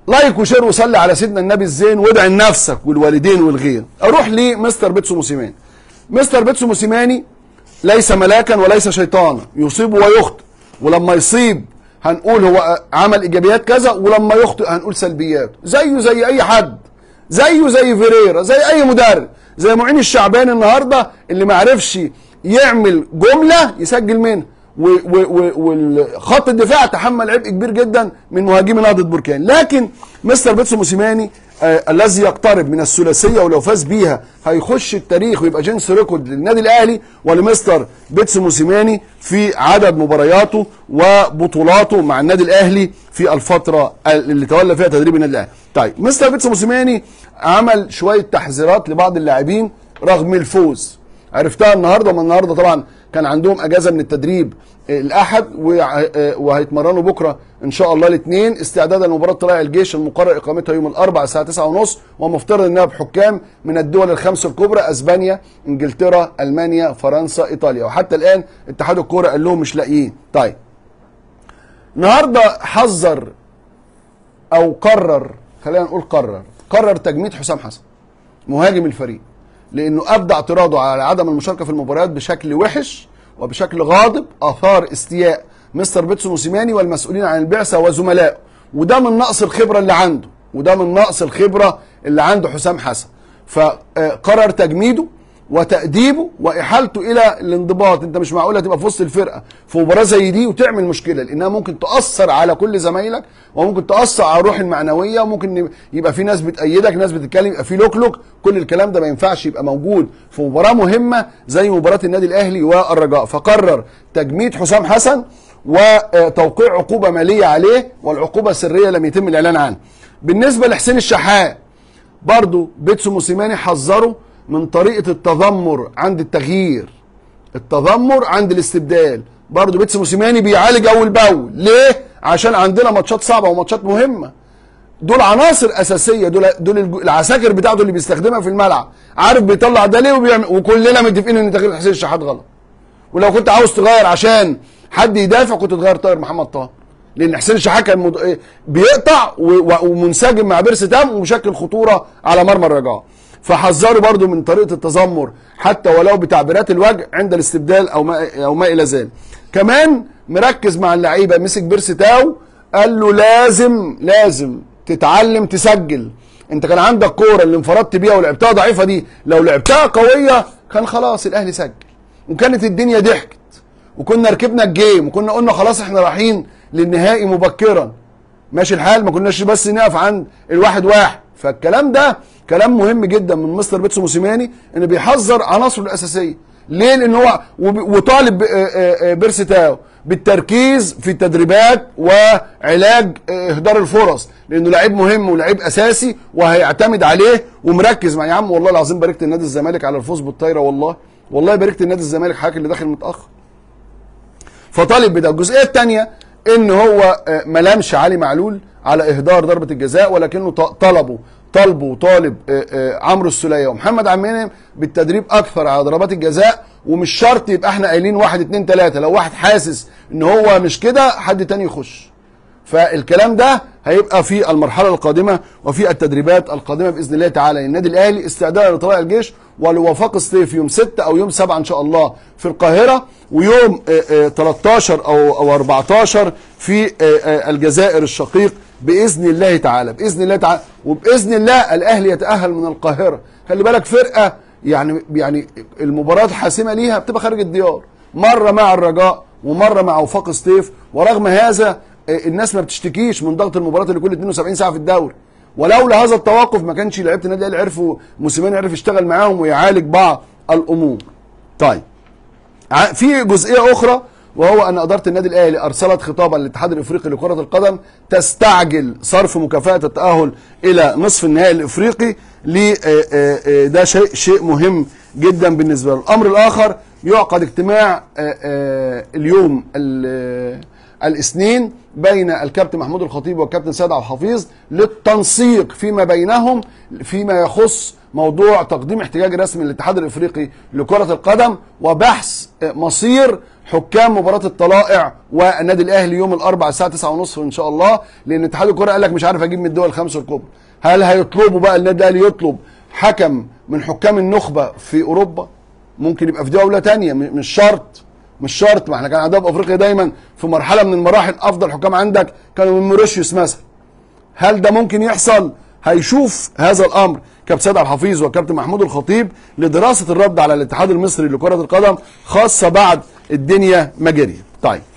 لايك وشير وصلي على سيدنا النبي الزين وادعي لنفسك والوالدين والغير اروح لمستر بيتسو موسيماني مستر بيتسو موسيماني ليس ملاكا وليس شيطانا يصيب ويخطئ ولما يصيب هنقول هو عمل ايجابيات كذا ولما يخطئ هنقول سلبيات زيه زي اي حد زيه زي فيريرا زي اي مدرب زي معين الشعباني النهارده اللي ما عرفش يعمل جمله يسجل منها وخط الدفاع تحمل عبء كبير جدا من مهاجمي نهضه بركان لكن مستر بيتسو موسيماني آه الذي يقترب من الثلاثيه ولو فاز بيها هيخش التاريخ ويبقى جنس ريكورد للنادي الاهلي ولمستر بيتسو موسيماني في عدد مبارياته وبطولاته مع النادي الاهلي في الفتره اللي تولى فيها تدريب النادي الاهلي. طيب مستر بيتسو موسيماني عمل شويه تحذيرات لبعض اللاعبين رغم الفوز. عرفتها النهارده ومن النهارده طبعا كان عندهم اجازه من التدريب الاحد وهيتمرنوا بكره ان شاء الله الاثنين استعدادا لمباراه طلائع الجيش المقرر اقامتها يوم الاربعاء الساعه 9:30 ومفترض انها بحكام من الدول الخمس الكبرى اسبانيا انجلترا المانيا فرنسا ايطاليا وحتى الان اتحاد الكوره قال لهم مش لاقيين طيب النهارده حذر او قرر خلينا نقول قرر قرر تجميد حسام حسن مهاجم الفريق لانه ابدى اعتراضه على عدم المشاركه في المباريات بشكل وحش وبشكل غاضب اثار استياء مستر بيتسو موسيماني والمسؤولين عن البعثه وزملائه وده من نقص الخبره اللي عنده وده من نقص الخبره اللي عنده حسام حسن فقرر تجميده وتأديبه وإحالته إلى الانضباط أنت مش معقول هتبقى في وسط الفرقة في مباراة زي دي وتعمل مشكلة لأنها ممكن تأثر على كل زمايلك وممكن تأثر على الروح المعنوية وممكن يبقى في ناس بتأيدك ناس بتتكلم يبقى في لوكلوك كل الكلام ده ما ينفعش يبقى موجود في مباراة مهمة زي مباراة النادي الأهلي والرجاء فقرر تجميد حسام حسن وتوقيع عقوبة مالية عليه والعقوبة سرية لم يتم الإعلان عنها بالنسبة لحسين الشحات برضو بيتسو موسيماني حذره من طريقه التذمر عند التغيير التذمر عند الاستبدال برضه بيتس موسيماني بيعالج اول باول ليه عشان عندنا ماتشات صعبه وماتشات مهمه دول عناصر اساسيه دول دول العساكر بتاعته اللي بيستخدمها في الملعب عارف بيطلع ده ليه وبيعمل وكلنا متفقين ان تغيير حسين الشحات غلط ولو كنت عاوز تغير عشان حد يدافع كنت تغير طاهر محمد طاهر لان حسين الشحات كان مد... بيقطع ومنسجم مع بيرس تام ومشكل خطوره على مرمى الرجاء فحذروا برضو من طريقه التذمر حتى ولو بتعبيرات الوجه عند الاستبدال او ما او ما الى ذلك. كمان مركز مع اللعيبه مسك بيرس تاو قال له لازم لازم تتعلم تسجل انت كان عندك كوره اللي انفردت بيها ولعبتها ضعيفه دي لو لعبتها قويه كان خلاص الاهلي سجل وكانت الدنيا ضحكت وكنا ركبنا الجيم وكنا قلنا خلاص احنا رايحين للنهائي مبكرا ماشي الحال ما كناش بس نقف عند الواحد واحد فالكلام ده كلام مهم جدا من مستر بيتسو موسيماني ان بيحذر عناصره الاساسيه ليه لان هو وطالب بيرس تاو بالتركيز في التدريبات وعلاج اهدار الفرص لانه لعيب مهم ولعيب اساسي وهيعتمد عليه ومركز مع يا عم والله العظيم باركت النادي الزمالك على الفوز بالطايره والله والله باركت النادي الزمالك حضرتك اللي داخل متاخر فطالب بده الجزئيه الثانيه ان هو ما لامش علي معلول على اهدار ضربه الجزاء ولكنه طلبه طالبه وطالب عمرو السوليه ومحمد عبد المنعم بالتدريب اكثر على ضربات الجزاء ومش شرط يبقى احنا قايلين واحد اتنين تلاته لو واحد حاسس ان هو مش كده حد تاني يخش فالكلام ده هيبقى في المرحله القادمه وفي التدريبات القادمه باذن الله تعالى للنادي الاهلي استعدادا لطلائع الجيش ولوفاق الصيف يوم 6 او يوم 7 ان شاء الله في القاهره ويوم 13 او او 14 في الجزائر الشقيق باذن الله تعالى باذن الله تعالى وباذن الله الاهلي يتاهل من القاهره خلي بالك فرقه يعني يعني المباراه الحاسمه ليها بتبقى خارج الديار مره مع الرجاء ومره مع وفاق سطيف ورغم هذا الناس ما بتشتكيش من ضغط المباراه اللي كل 72 ساعه في الدوري ولولا هذا التوقف ما كانش لعيبه النادي الاهلي عرفوا موسيماني عرف يشتغل معاهم ويعالج بعض الامور طيب في جزئيه اخرى وهو ان اداره النادي الاهلي ارسلت خطابا للاتحاد الافريقي لكره القدم تستعجل صرف مكافاه التاهل الى نصف النهائي الافريقي ده شيء شيء مهم جدا بالنسبه له الامر الاخر يعقد اجتماع اليوم الاثنين بين الكابتن محمود الخطيب والكابتن سيد عبد الحفيظ للتنسيق فيما بينهم فيما يخص موضوع تقديم احتجاج رسمي للاتحاد الافريقي لكره القدم وبحث مصير حكام مباراه الطلائع والنادي الاهلي يوم الاربعاء الساعه 9:30 ان شاء الله لان اتحاد الكره قال لك مش عارف اجيب من الدول الخمسه الكبرى هل هيطلبوا بقى النادي الاهلي يطلب حكم من حكام النخبه في اوروبا ممكن يبقى في دوله تانية م- مش شرط مش شرط ما احنا كان عندنا في افريقيا دايما في مرحله من المراحل افضل حكام عندك كانوا من موريشيوس مثلا هل ده ممكن يحصل هيشوف هذا الامر كابتن سيد عبد الحفيظ وكابتن محمود الخطيب لدراسه الرد على الاتحاد المصري لكره القدم خاصه بعد الدنيا ما جريت طيب